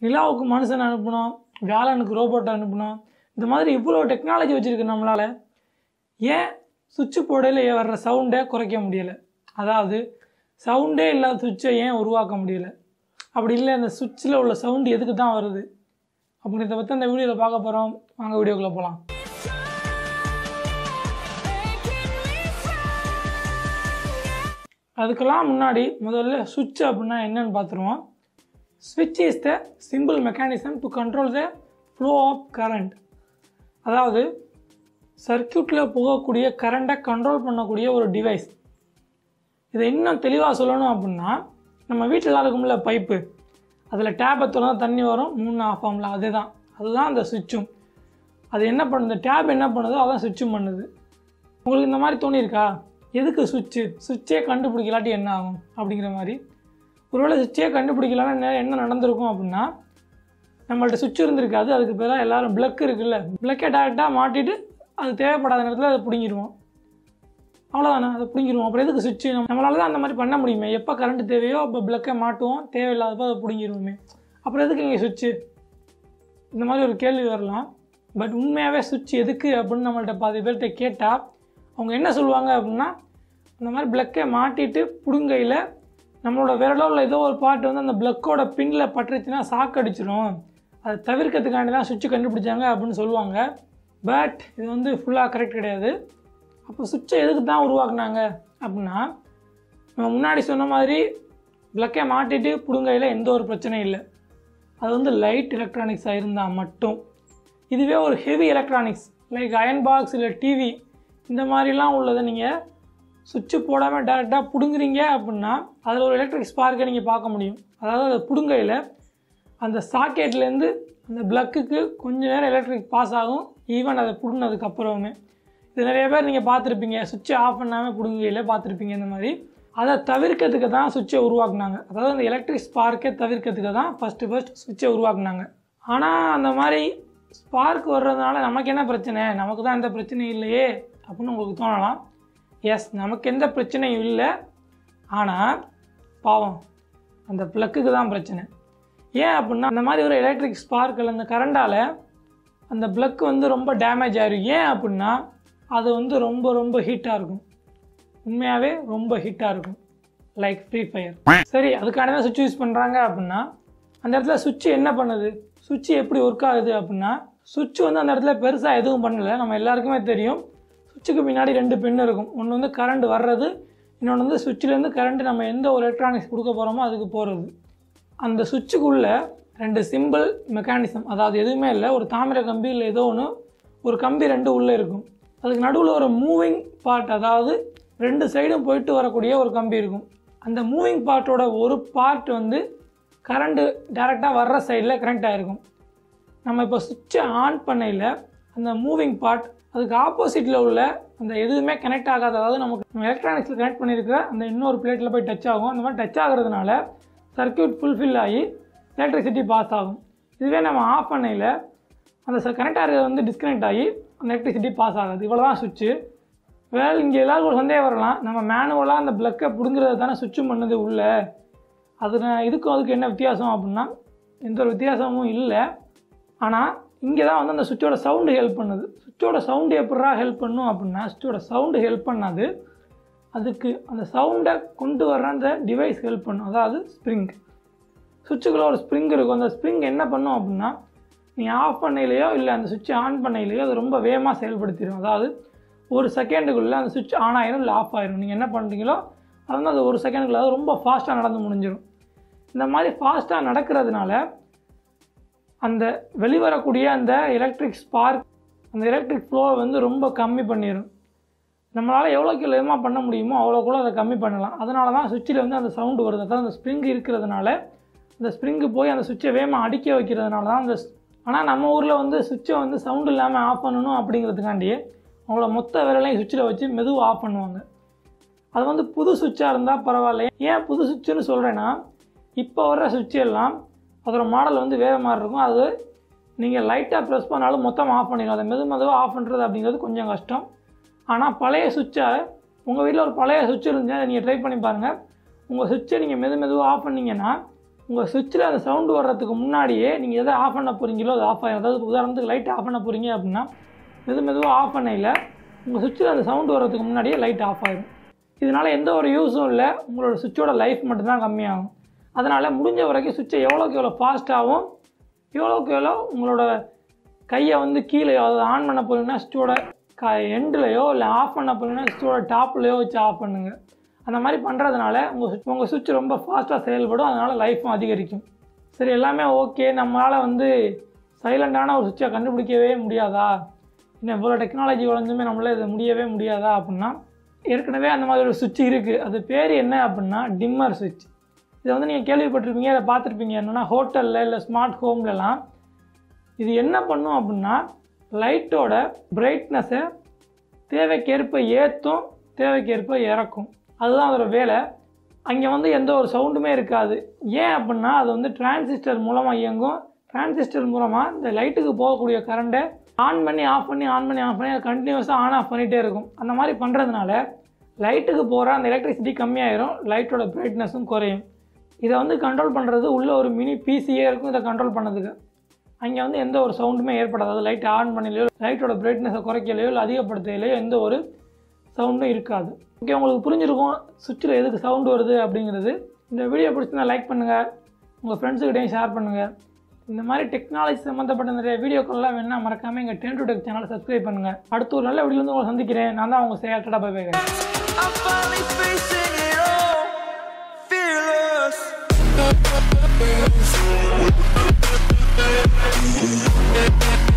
நிலாவுக்கு மனுஷன் அனுப்பணும் வியாழனுக்கு ரோபோட் அனுப்பணும் இந்த மாதிரி இவ்வளோ டெக்னாலஜி வச்சுருக்கு நம்மளால் ஏன் சுவிட்சு போடையில் வர்ற சவுண்டை குறைக்க முடியலை அதாவது சவுண்டே இல்லாத சுவிட்சை ஏன் உருவாக்க முடியல அப்படி இல்லை அந்த சுவிட்சில் உள்ள சவுண்டு எதுக்கு தான் வருது அப்படின்றத பற்றி அந்த வீடியோவில் பார்க்க போகிறோம் வாங்க வீடியோக்குள்ளே போகலாம் அதுக்கெல்லாம் முன்னாடி முதல்ல சுவிட்ச் அப்படின்னா என்னன்னு பார்த்துருவோம் ஸ்விட்ச் is the simple mechanism to control the flow of current அதாவது சர்க்கியூட்டில் போகக்கூடிய கரண்ட்டை கண்ட்ரோல் பண்ணக்கூடிய ஒரு டிவைஸ் இதை இன்னும் தெளிவாக சொல்லணும் அப்படின்னா நம்ம வீட்டில் இருக்கும்ல பைப்பு அதில் டேப்பை திறந்தா தண்ணி வரும் மூணு ஆஃப் ஆகும்ல அதுதான் அதுதான் அந்த சுவிட்சும் அது என்ன பண்ணுது டேப் என்ன பண்ணுதோ அதான் சுவிட்சும் பண்ணுது உங்களுக்கு இந்த மாதிரி தோணியிருக்கா எதுக்கு சுவிட்சு சுவிட்சே கண்டுபிடிக்கலாட்டி என்ன ஆகும் அப்படிங்கிற மாதிரி ஒருவேளை சுவிட்சே கண்டுபிடிக்கலான்னா என்ன நடந்திருக்கும் அப்படின்னா நம்மள்ட்ட சுவிட்ச் இருந்திருக்காது அதுக்கு பேராக எல்லாரும் பிளக் இருக்குல்ல பிளக்கை டேரெக்டாக மாட்டிட்டு அது தேவைப்படாத நேரத்தில் அதை பிடுங்கிடுவோம் அவ்வளோதானே அதை பிடுங்கிடுவோம் அப்புறம் எதுக்கு சுவிட்சு நம்மளால தான் அந்த மாதிரி பண்ண முடியுமே எப்போ கரண்ட் தேவையோ அப்போ பிளக்கை மாட்டுவோம் தேவையில்லாதப்போ அதை பிடுங்கிடுவோமே அப்புறம் எதுக்கு இங்கே சுவிட்சு இந்த மாதிரி ஒரு கேள்வி வரலாம் பட் உண்மையாகவே சுவிட்ச் எதுக்கு அப்படின்னு நம்மள்ட்ட பாதி பேர்கிட்ட கேட்டால் அவங்க என்ன சொல்லுவாங்க அப்படின்னா இந்த மாதிரி பிளக்கை மாட்டிட்டு பிடுங்கையில் நம்மளோட விரலோ இல்லை ஏதோ ஒரு பாட்டு வந்து அந்த பிளக்கோட பின்னில் பட்டுருச்சுன்னா சாக்கு அடிச்சிடும் அதை தவிர்க்கிறதுக்காண்டி தான் சுவிட்சு கண்டுபிடிச்சாங்க அப்படின்னு சொல்லுவாங்க பட் இது வந்து ஃபுல்லாக கரெக்ட் கிடையாது அப்போ சுவிட்சை எதுக்கு தான் உருவாக்குனாங்க அப்படின்னா நம்ம முன்னாடி சொன்ன மாதிரி பிளக்கை மாட்டிட்டு பிடுங்கையில் எந்த ஒரு பிரச்சனையும் இல்லை அது வந்து லைட் எலக்ட்ரானிக்ஸாக இருந்தால் மட்டும் இதுவே ஒரு heavy electronics like iron box இல்லை டிவி இந்த மாதிரிலாம் உள்ளதை நீங்கள் சுவிட்சு போடாமல் டேரெக்டாக பிடுங்குறீங்க அப்படின்னா அதில் ஒரு எலக்ட்ரிக் ஸ்பார்க்கை நீங்கள் பார்க்க முடியும் அதாவது அது பிடுங்கையில் அந்த சாக்கெட்லேருந்து அந்த ப்ளக்குக்கு கொஞ்சம் நேரம் எலக்ட்ரிக் பாஸ் ஆகும் ஈவன் அதை பிடுங்கினதுக்கு அப்புறமே இது நிறைய பேர் நீங்கள் பார்த்துருப்பீங்க சுவிட்சை ஆஃப் பண்ணாமல் பிடுங்கையில் பார்த்துருப்பீங்க இந்த மாதிரி அதை தவிர்க்கிறதுக்கு தான் சுவிட்சை உருவாக்குனாங்க அதாவது அந்த எலக்ட்ரிக் ஸ்பார்க்கை தவிர்க்கிறதுக்கு தான் ஃபஸ்ட்டு ஃபஸ்ட் சுவிட்சை உருவாக்குனாங்க ஆனால் அந்த மாதிரி ஸ்பார்க் வர்றதுனால நமக்கு என்ன பிரச்சனை நமக்கு தான் எந்த பிரச்சனையும் இல்லையே அப்படின்னு உங்களுக்கு தோணலாம் எஸ் நமக்கு எந்த பிரச்சனையும் இல்லை ஆனால் பாவம் அந்த ப்ளக்குக்கு தான் பிரச்சனை ஏன் அப்படின்னா அந்த மாதிரி ஒரு எலக்ட்ரிக் ஸ்பார்க்கில் அந்த கரண்டால் அந்த ப்ளக் வந்து ரொம்ப டேமேஜ் ஆயிரும் ஏன் அப்படின்னா அது வந்து ரொம்ப ரொம்ப ஹீட்டாக இருக்கும் உண்மையாகவே ரொம்ப ஹீட்டாக இருக்கும் லைக் ஃப்ரீ ஃபயர் சரி அதுக்கான தான் சுவிட்ச் யூஸ் பண்ணுறாங்க அப்படின்னா அந்த இடத்துல சுவிட்ச் என்ன பண்ணுது சுவிட்ச் எப்படி ஒர்க் ஆகுது அப்படின்னா சுவிட்ச் வந்து அந்த இடத்துல பெருசாக எதுவும் பண்ணலை நம்ம எல்லாருக்குமே தெரியும் சுவிட்சுக்கு பின்னாடி ரெண்டு பின் இருக்கும் ஒன்று வந்து கரண்ட் வர்றது இன்னொன்று வந்து சுவிட்சிலேருந்து கரண்ட் நம்ம எந்த ஒரு எலக்ட்ரானிக்ஸ் கொடுக்க போகிறோமோ அதுக்கு போகிறது அந்த சுவிட்சுக்குள்ளே ரெண்டு சிம்பிள் மெக்கானிசம் அதாவது எதுவுமே இல்லை ஒரு தாமிர கம்பி இல்லை ஏதோ ஒன்று ஒரு கம்பி ரெண்டு உள்ளே இருக்கும் அதுக்கு நடுவில் ஒரு மூவிங் பார்ட் அதாவது ரெண்டு சைடும் போயிட்டு வரக்கூடிய ஒரு கம்பி இருக்கும் அந்த மூவிங் பார்ட்டோட ஒரு பார்ட் வந்து கரண்ட்டு டேரெக்டாக வர்ற சைடில் கனெக்ட் ஆகிருக்கும் நம்ம இப்போ சுவிட்சை ஆன் பண்ணையில் அந்த மூவிங் பார்ட் அதுக்கு ஆப்போசிட்டில் உள்ள அந்த எதுவுமே கனெக்ட் ஆகாத அதாவது நமக்கு நம்ம எலக்ட்ரானிக்ஸில் கனெக்ட் பண்ணியிருக்கிற அந்த இன்னொரு பிளேட்டில் போய் டச் ஆகும் அந்த மாதிரி டச் ஆகிறதுனால சர்க்கியூட் ஃபுல்ஃபில் ஆகி எலக்ட்ரிசிட்டி பாஸ் ஆகும் இதுவே நம்ம ஆஃப் பண்ணையில் அந்த கனெக்ட் ஆகிறது வந்து டிஸ்கனெக்ட் ஆகி அந்த எலக்ட்ரிசிட்டி பாஸ் ஆகாது இவ்வளோ தான் சுவிட்சு வேறு இங்கே எல்லாருக்கும் ஒரு சந்தேகம் வரலாம் நம்ம மேனுவலாக அந்த ப்ளக்கை பிடுங்கிறது தானே சுவிட்சும் பண்ணது உள்ளே அது நான் இதுக்கும் அதுக்கு என்ன வித்தியாசம் அப்படின்னா எந்த ஒரு வித்தியாசமும் இல்லை ஆனால் இங்கே தான் வந்து அந்த சுவிட்சோட சவுண்டு ஹெல்ப் பண்ணுது சுவிட்சோட சவுண்டு எப்படா ஹெல்ப் பண்ணும் அப்படின்னா சுவிட்சோட சவுண்டு ஹெல்ப் பண்ணாது அதுக்கு அந்த சவுண்டை கொண்டு வர்ற அந்த டிவைஸ் ஹெல்ப் பண்ணும் அதாவது ஸ்ப்ரிங் சுவிட்சுக்குள்ளே ஒரு ஸ்ப்ரிங் இருக்கும் அந்த ஸ்ப்ரிங் என்ன பண்ணும் அப்படின்னா நீ ஆஃப் பண்ணையிலையோ இல்லை அந்த சுவிட்சை ஆன் பண்ணையிலையோ அது ரொம்ப வேகமாக செயல்படுத்திடும் அதாவது ஒரு செகண்டுக்குள்ளே அந்த சுவிட்ச் ஆன் ஆயிரும் இல்லை ஆஃப் ஆயிரும் நீங்கள் என்ன பண்ணுறீங்களோ அது வந்து அது ஒரு செகண்டுக்குள்ள அது ரொம்ப ஃபாஸ்ட்டாக நடந்து முடிஞ்சிடும் இந்த மாதிரி ஃபாஸ்ட்டாக நடக்கிறதுனால அந்த வெளிவரக்கூடிய அந்த எலக்ட்ரிக் ஸ்பார்க் அந்த எலக்ட்ரிக் ஃப்ளோவை வந்து ரொம்ப கம்மி பண்ணிடும் நம்மளால் எவ்வளோக்கு வேகமாக பண்ண முடியுமோ அவ்வளோக்குள்ள அதை கம்மி பண்ணலாம் அதனால தான் சுவிட்சில் வந்து அந்த சவுண்டு வருது அதாவது அந்த ஸ்ப்ரிங் இருக்கிறதுனால அந்த ஸ்ப்ரிங்கு போய் அந்த சுவிட்சை வேகமாக அடிக்க வைக்கிறதுனால தான் அந்த ஆனால் நம்ம ஊரில் வந்து சுவிட்சை வந்து சவுண்டு இல்லாமல் ஆஃப் பண்ணணும் அப்படிங்கிறதுக்காண்டி அவங்கள மொத்த விரலையும் சுவிட்சில் வச்சு மெதுவாக ஆஃப் பண்ணுவாங்க அது வந்து புது சுவிட்சாக இருந்தால் பரவாயில்ல ஏன் புது சுவிட்சுன்னு சொல்கிறேன்னா இப்போ வர்ற சுவிட்ச் எல்லாம் அதோட மாடல் வந்து வேறு மாதிரி இருக்கும் அது நீங்கள் லைட்டாக ப்ரெஸ் பண்ணாலும் மொத்தமாக ஆஃப் பண்ணிடும் அதை மெது மெதுவாக ஆஃப் பண்ணுறது அப்படிங்கிறது கொஞ்சம் கஷ்டம் ஆனால் பழைய சுவிட்சை உங்கள் வீட்டில் ஒரு பழைய சுவிட்ச் இருந்துச்சுன்னா நீங்கள் ட்ரை பண்ணி பாருங்கள் உங்கள் சுவிட்சை நீங்கள் மெது மெதுவாக ஆஃப் பண்ணிங்கன்னா உங்கள் சுவிட்சில் அந்த சவுண்டு வர்றதுக்கு முன்னாடியே நீங்கள் எதை ஆஃப் பண்ண போகிறீங்களோ அது ஆஃப் ஆகிடும் அதாவது உதாரணத்துக்கு லைட் ஆஃப் பண்ண போகிறீங்க அப்படின்னா மெது மெதுவாக ஆஃப் பண்ணையில் உங்கள் சுவிட்சில் அந்த சவுண்டு வர்றதுக்கு முன்னாடியே லைட் ஆஃப் ஆகிடும் இதனால் எந்த ஒரு யூஸும் இல்லை உங்களோட சுவிட்சோட லைஃப் மட்டும்தான் கம்மியாகும் அதனால் முடிஞ்ச வரைக்கும் சுவிட்சை எவ்வளோக்கு எவ்வளோ ஃபாஸ்ட்டாகவும் எவ்வளோக்கு எவ்வளோ உங்களோட கையை வந்து கீழே அதாவது ஆன் பண்ண போகிறீங்கன்னா சுவிட்சோட க எண்ட்லையோ இல்லை ஆஃப் பண்ண போகிறீங்கன்னா சுவிட்சோட டாப்லையோ வச்சு ஆஃப் பண்ணுங்கள் அந்த மாதிரி பண்ணுறதுனால உங்கள் சுவிட்ச் உங்கள் சுவிட்ச் ரொம்ப ஃபாஸ்ட்டாக செயல்படும் அதனால் லைஃப்பும் அதிகரிக்கும் சரி எல்லாமே ஓகே நம்மளால் வந்து சைலண்டான ஒரு சுவிட்சை கண்டுபிடிக்கவே முடியாதா இன்னும் இவ்வளோ டெக்னாலஜி வளர்ந்துமே நம்மளால் இதை முடியவே முடியாதா அப்படின்னா ஏற்கனவே அந்த மாதிரி ஒரு சுவிட்ச் இருக்குது அது பேர் என்ன அப்படின்னா டிம்மர் சுவிட்ச் இதை வந்து நீங்கள் கேள்விப்பட்டிருப்பீங்க அதை பார்த்துருப்பீங்க என்னென்னா ஹோட்டலில் இல்லை ஸ்மார்ட் ஹோம்லலாம் இது என்ன பண்ணும் அப்படின்னா லைட்டோட பிரைட்னஸை தேவைக்கேற்ப ஏற்றும் தேவைக்கேற்ப இறக்கும் அதுதான் அதோட வேலை அங்கே வந்து எந்த ஒரு சவுண்டுமே இருக்காது ஏன் அப்படின்னா அது வந்து டிரான்சிஸ்டர் மூலமாக இயங்கும் டிரான்சிஸ்டர் மூலமாக இந்த லைட்டுக்கு போகக்கூடிய கரண்ட்டை ஆன் பண்ணி ஆஃப் பண்ணி ஆன் பண்ணி ஆஃப் பண்ணி அது கண்டினியூஸாக ஆன் ஆஃப் பண்ணிகிட்டே இருக்கும் அந்த மாதிரி பண்ணுறதுனால லைட்டுக்கு போகிற அந்த எலக்ட்ரிசிட்டி கம்மியாயிரும் லைட்டோட பிரைட்னஸும் குறையும் இதை வந்து கண்ட்ரோல் பண்ணுறது உள்ள ஒரு மினி பிசியே இருக்கும் இதை கண்ட்ரோல் பண்ணதுக்கு அங்கே வந்து எந்த ஒரு சவுண்டுமே ஏற்படாது அது லைட் ஆன் பண்ணலையோ லைட்டோட பிரைட்னஸை குறைக்கலையோ இல்லை அதிகப்படுத்தலையோ எந்த ஒரு சவுண்டும் இருக்காது ஓகே உங்களுக்கு புரிஞ்சிருக்கும் சுவிட்சில் எதுக்கு சவுண்டு வருது அப்படிங்கிறது இந்த வீடியோ பிடிச்சிருந்தா லைக் பண்ணுங்கள் உங்கள் ஃப்ரெண்ட்ஸுக்கிட்டையும் ஷேர் பண்ணுங்கள் இந்த மாதிரி டெக்னாலஜி சம்மந்தப்பட்ட நிறைய வீடியோக்கள்லாம் வேணா மறக்காமல் எங்கள் டென் டு டெக் சேனலை சப்ஸ்கிரைப் பண்ணுங்கள் அடுத்த ஒரு நல்ல வீடியோ வந்து உங்களை சந்திக்கிறேன் நான் தான் உங்கள் சேட்டடா bye bye I'm finally facing it all, fearless.